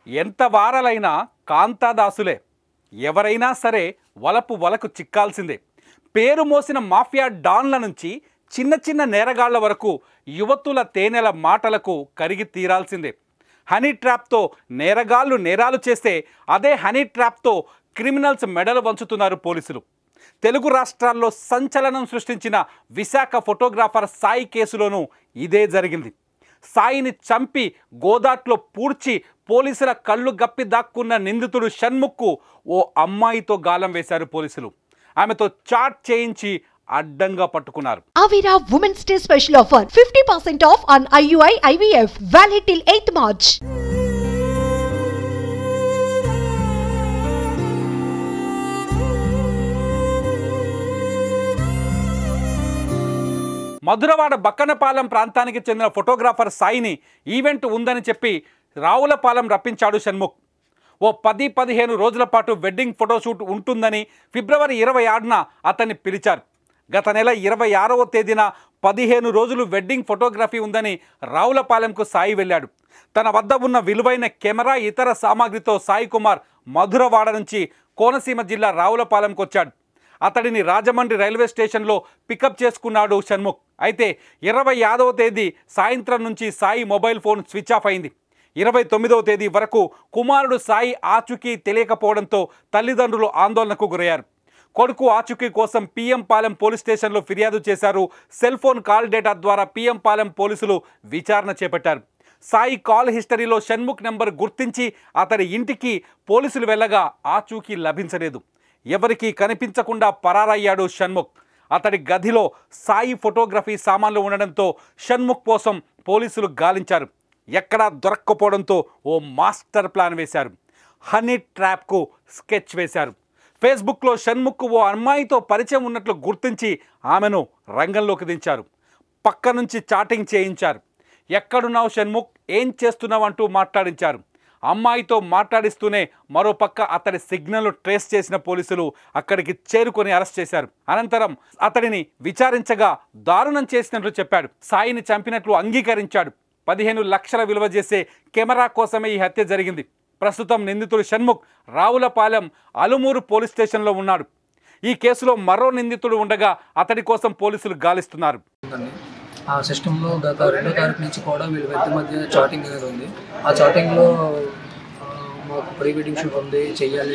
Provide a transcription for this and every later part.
ఎంత వారలైనా కాంతాదాసులే ఎవరైనా సరే వలపు వలకు చిక్కాల్సిందే పేరు మోసిన మాఫియా డాన్ల నుంచి చిన్న చిన్న నేరగాళ్ల వరకు యువతుల తేనెల మాటలకు కరిగి తీరాల్సిందే హనీ ట్రాప్తో నేరగాళ్లు నేరాలు చేస్తే అదే హనీ ట్రాప్తో క్రిమినల్స్ మెడలు వంచుతున్నారు పోలీసులు తెలుగు రాష్ట్రాల్లో సంచలనం సృష్టించిన విశాఖ ఫోటోగ్రాఫర్ సాయి కేసులోనూ ఇదే జరిగింది సాయిని చంపి గోదాట్లో పూడ్చి పోలీసుల కళ్ళు గప్పి దాక్కున్న నిందితుడు షణ్ముఖ్కు ఓ అమ్మాయితో గాలం వేశారు పోలీసులు ఆమెతో చాట్ చేయించి అడ్డంగా పట్టుకున్నారు Avira Women's Day special offer 50% off on IUI IVF valid till 8th March. Madhurawada బక్కనపాలెం ప్రాంతానికి చెందిన ఫోటోగ్రాఫర్ సాయిని ఈవెంట్ ఉందని చెప్పి రావులపాలెం రప్పించాడు షణ్ముఖ్ ఓ పది పదిహేను రోజుల పాటు వెడ్డింగ్ ఫోటోషూట్ ఉంటుందని ఫిబ్రవరి ఇరవై ఆరున అతన్ని పిలిచారు గత నెల ఇరవై ఆరవ తేదీన పదిహేను రోజులు వెడ్డింగ్ ఫోటోగ్రఫీ ఉందని రావులపాలెంకు సాయి వెళ్ళాడు తన వద్ద ఉన్న విలువైన కెమెరా ఇతర సామాగ్రితో సాయి కుమార్ మధురవాడ నుంచి కోనసీమ జిల్లా రావులపాలెంకు వచ్చాడు అతడిని రాజమండ్రి రైల్వే స్టేషన్లో పికప్ చేసుకున్నాడు షణ్ముఖ్ అయితే ఇరవై ఆరవ తేదీ సాయంత్రం నుంచి Sai mobile phone switch off అయింది ఇరవై తొమ్మిదవ తేదీ వరకు కుమారుడు సాయి ఆచూకీ తెలియకపోవడంతో తల్లిదండ్రులు ఆందోళనకు గురయ్యారు కొడుకు ఆచూకీ కోసం పిఎం పాలెం పోలీస్ స్టేషన్లో ఫిర్యాదు చేశారు సెల్ ఫోన్ కాల్ డేటా ద్వారా పిఎం పాలెం పోలీసులు విచారణ చేపట్టారు సాయి కాల్ హిస్టరీలో షణ్ముఖ్ నెంబర్ గుర్తించి అతడి ఇంటికి పోలీసులు వెళ్ళగా ఆచూకీ లభించలేదు ఎవరికీ కనిపించకుండా పరారయ్యాడు షణ్ముఖ్ అతడి గదిలో సాయి ఫోటోగ్రఫీ సామాన్లు ఉండడంతో షణ్ముఖ్ కోసం పోలీసులు గాలించారు ఎక్కడా దొరక్కపోవడంతో ఓ మాస్టర్ ప్లాన్ వేశారు హనీ ట్రాప్కు స్కెచ్ వేశారు ఫేస్బుక్లో షణ్ముఖ్ ఓ అమ్మాయితో పరిచయం ఉన్నట్లు గుర్తించి ఆమెను రంగంలోకి దించారు పక్క నుంచి చాటింగ్ చేయించారు ఎక్కడున్నావు షణ్ముఖ్ ఏం చేస్తున్నావు అంటూ మాట్లాడించారు అమ్మాయితో మాట్లాడిస్తూనే మరోపక్క అతడి సిగ్నల్ ట్రేస్ చేసిన పోలీసులు అక్కడికి చేరుకొని అరెస్ట్ చేశారు అనంతరం అతడిని విచారించగా దారుణం చేసినట్లు చెప్పాడు సాయిని చంపినట్లు అంగీకరించాడు పదిహేను లక్షల విలువ చేసే కెమెరా కోసమే ఈ హత్య జరిగింది ప్రస్తుతం నిందితుడు షణ్ముఖ్ రావులపాలెం అలుమూరు పోలీస్ స్టేషన్లో ఉన్నాడు ఈ కేసులో మరో నిందితుడు ఉండగా అతడి కోసం పోలీసులు గాలిస్తున్నారు ఉందండి ఆ సిస్టంలో గత రెండో తారీఖు నుంచి కూడా వీళ్ళ వ్యక్తి మధ్య చాటింగ్ అనేది ఉంది ఆ చాటింగ్లో ఆ, మాకు ప్రీ వెడ్డింగ్ షూట్ ఉంది చెయ్యాలి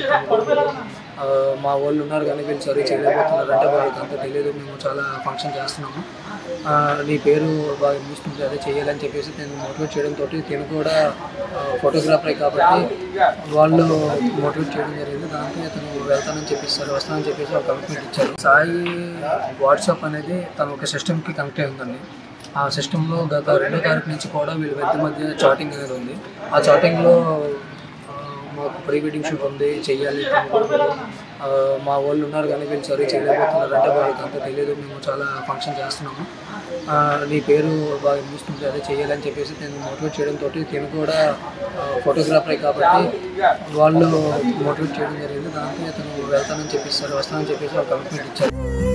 ఆ, మా వాళ్ళు ఉన్నారు కానీ వీళ్ళు సరే చేయలేకపోతున్నారు అంటే వాళ్ళకి అంత తెలియదు మేము చాలా ఫంక్షన్ చేస్తున్నాము ఆ, నీ పేరు బాగా వినిపిస్తుంది అదే చేయాలని చెప్పేసి నేను మోటివేట్ చేయడంతో తిను కూడా ఫోటోగ్రాఫరే కాబట్టి వాళ్ళు మోటివేట్ చేయడం జరిగింది దాంతో అతను వెళ్తానని చెప్పేసి వస్తానని చెప్పేసి ఒక కమిట్మెంట్ ఇచ్చారు సాయి వాట్సాప్ అనేది తన ఒక సిస్టమ్కి కనెక్ట్ అయి ఉందండి ఆ సిస్టంలో గత రెండో తారీఖు నుంచి కూడా వీళ్ళ వ్యక్తి మధ్య చాటింగ్ అనేది ఉంది ఆ చాటింగ్లో ఆ, మాకు ప్రీ వెడ్డింగ్ షూట్ ఉంది చెయ్యాలి ఆ, మా వాళ్ళు ఉన్నారు కానీ వీళ్ళు సరే చేయలేకపోతున్నారు అంటే వాళ్ళకి అంత తెలియదు మేము చాలా ఫంక్షన్ చేస్తున్నాము ఆ, నీ పేరు బాగా వినిపిస్తుంది అదే చేయాలని చెప్పేసి నేను మోటివేట్ చేయడంతో తిను కూడా ఫోటోగ్రాఫరే కాబట్టి వాళ్ళు మోటివేట్ చేయడం జరిగింది దాంతో అతను వెళ్తానని చెప్పేసి సరే వస్తానని చెప్పేసి ఒక కమిట్మెంట్ ఇచ్చారు